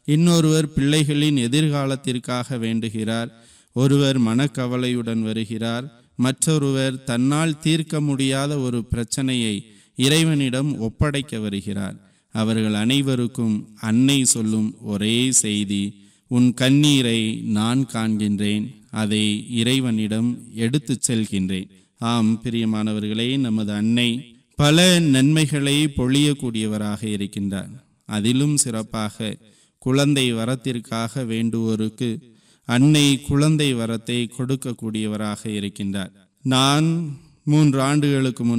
இன்னொருவர் பிள்ளைகளின் எதிர்காலத்திற்காக வேண்டுகிறார் ஒருவர் மனக்கவலையுடன் வருகிறார் மற்றொருவர் தன்னால் தீர்க்க முடியாத ஒரு பிரச்சனையை இறைவனிடம் ஒப்படைக்க வருகிறார் அவர்கள் அனைவருக்கும் அன்னை சொல்லும் ஒரே செய்தி உன் கண்ணீரை நான் காண்கின்றேன் அதை இறைவனிடம் எடுத்துச் செல்கின்றேன் ஆம் பிரியமானவர்களே நமது அன்னை பல நன்மைகளை பொழியக்கூடியவராக இருக்கின்றார் அதிலும் சிறப்பாக குழந்தை வரத்திற்காக வேண்டுவோருக்கு அன்னை குழந்தை வரத்தை கொடுக்கக்கூடியவராக இருக்கின்றார் நான் மூன்று ஆண்டுகளுக்கு முன்